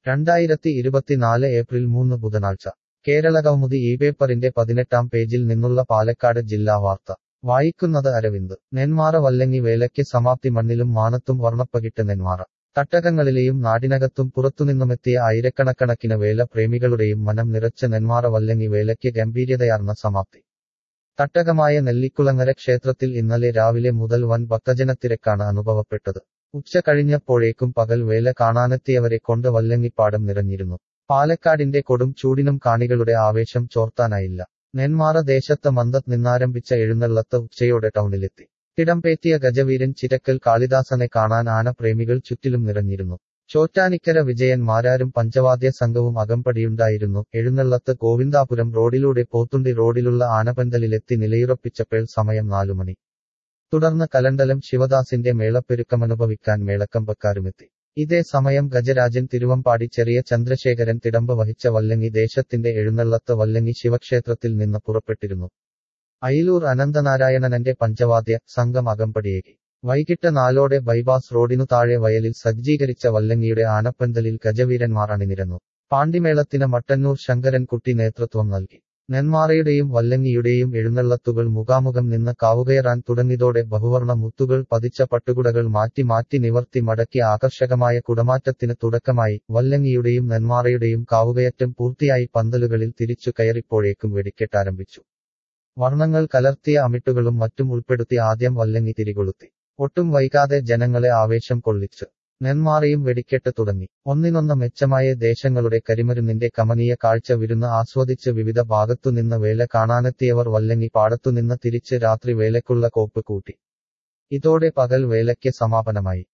രണ്ടായിരത്തി ഇരുപത്തിനാല് ഏപ്രിൽ മൂന്ന് ബുധനാഴ്ച കേരളകൗമുദി ഈ പേപ്പറിന്റെ പതിനെട്ടാം പേജിൽ നിന്നുള്ള പാലക്കാട് ജില്ലാ വാർത്ത വായിക്കുന്നത് അരവിന്ദ് നെന്മാറ വല്ലങ്ങി വേലയ്ക്ക് സമാപ്തി മണ്ണിലും മാനത്തും വർണ്ണപ്പകിട്ട് നെന്മാറ തട്ടകങ്ങളിലെയും നാടിനകത്തും പുറത്തുനിന്നുമെത്തിയ ആയിരക്കണക്കണക്കിന് വേല പ്രേമികളുടെയും മനം നിറച്ച നെന്മാറ വല്ലങ്ങി വേലയ്ക്ക് ഗംഭീര്യതയാർന്ന സമാപ്തി തട്ടകമായ നെല്ലിക്കുളങ്ങര ക്ഷേത്രത്തിൽ ഇന്നലെ രാവിലെ മുതൽ വൻ ഭക്തജനത്തിരക്കാണ് അനുഭവപ്പെട്ടത് ഉച്ച കഴിഞ്ഞപ്പോഴേക്കും പകൽ വേല കാണാനെത്തിയവരെ കൊണ്ട് വല്ലങ്ങിപ്പാടം നിറഞ്ഞിരുന്നു പാലക്കാടിന്റെ കൊടും ചൂടിനും കാണികളുടെ ആവേശം ചോർത്താനായില്ല നെന്മാറ ദേശത്ത് മന്ദത്ത് നിന്നാരംഭിച്ച എഴുന്നള്ളത്ത് ഉച്ചയോടെ ടൗണിലെത്തി തിടംപേറ്റിയ ഗജവീരൻ ചിരക്കൽ കാളിദാസനെ കാണാൻ ആനപ്രേമികൾ ചുറ്റിലും നിറഞ്ഞിരുന്നു ചോറ്റാനിക്കര വിജയൻ മാരാരും പഞ്ചവാദ്യ സംഘവും അകമ്പടിയുണ്ടായിരുന്നു എഴുന്നള്ളത്ത് ഗോവിന്ദാപുരം റോഡിലൂടെ പോത്തുണ്ടി റോഡിലുള്ള ആനപന്തലിലെത്തി നിലയുറപ്പിച്ചപ്പോൾ സമയം നാലുമണി തുടർന്ന് കലണ്ടലം ശിവദാസിന്റെ മേളപ്പെരുക്കമനുഭവിക്കാൻ മേളക്കമ്പക്കാരുമെത്തി ഇതേ സമയം ഗജരാജൻ തിരുവമ്പാടി ചെറിയ ചന്ദ്രശേഖരൻ തിടമ്പ് വഹിച്ച വല്ലങ്ങി ദേശത്തിന്റെ എഴുന്നള്ളത്ത് വല്ലങ്ങി ശിവക്ഷേത്രത്തിൽ നിന്ന് പുറപ്പെട്ടിരുന്നു അയിലൂർ അനന്തനാരായണനന്റെ പഞ്ചവാദ്യ സംഘം അകമ്പടിയേകി വൈകിട്ട് നാലോടെ ബൈപാസ് റോഡിനു താഴെ വയലിൽ സജ്ജീകരിച്ച വല്ലങ്ങിയുടെ ആനപ്പന്തലിൽ ഗജവീരന്മാർ അണിനിരന്നു പാണ്ടിമേളത്തിന് മട്ടന്നൂർ ശങ്കരൻകുട്ടി നേതൃത്വം നൽകി നെന്മാറയുടെയും വല്ലങ്ങിയുടെയും എഴുന്നള്ളത്തുകൾ മുഖാമുഖം നിന്ന് കാവുകയറാൻ തുടങ്ങിയതോടെ ബഹുവർണ മുത്തുകൾ പതിച്ച പട്ടുകുടകൾ മാറ്റി മാറ്റി നിവർത്തി മടക്കി ആകർഷകമായ കുടമാറ്റത്തിന് തുടക്കമായി വല്ലങ്ങിയുടെയും നെന്മാറയുടെയും കാവുകയറ്റം പൂർത്തിയായി പന്തലുകളിൽ തിരിച്ചു കയറിപ്പോഴേക്കും വെടിക്കെട്ടാരംഭിച്ചു വർണ്ണങ്ങൾ കലർത്തിയ അമിട്ടുകളും മറ്റും ഉൾപ്പെടുത്തി ആദ്യം വല്ലങ്ങി തിരികൊളുത്തി ഒട്ടും വൈകാതെ ജനങ്ങളെ ആവേശം കൊള്ളിച്ചു നെന്മാറയും വെടിക്കെട്ട് തുടങ്ങി ഒന്നിനൊന്ന് മെച്ചമായ ദേശങ്ങളുടെ കരിമരുന്നിന്റെ കമനീയ കാഴ്ച വിരുന്ന് ആസ്വദിച്ച് വിവിധ ഭാഗത്തുനിന്ന് വേല കാണാനെത്തിയവർ വല്ലങ്ങി പാടത്തുനിന്ന് തിരിച്ച് രാത്രി വേലക്കുള്ള കോപ്പ് കൂട്ടി ഇതോടെ പകൽ വേലയ്ക്ക് സമാപനമായി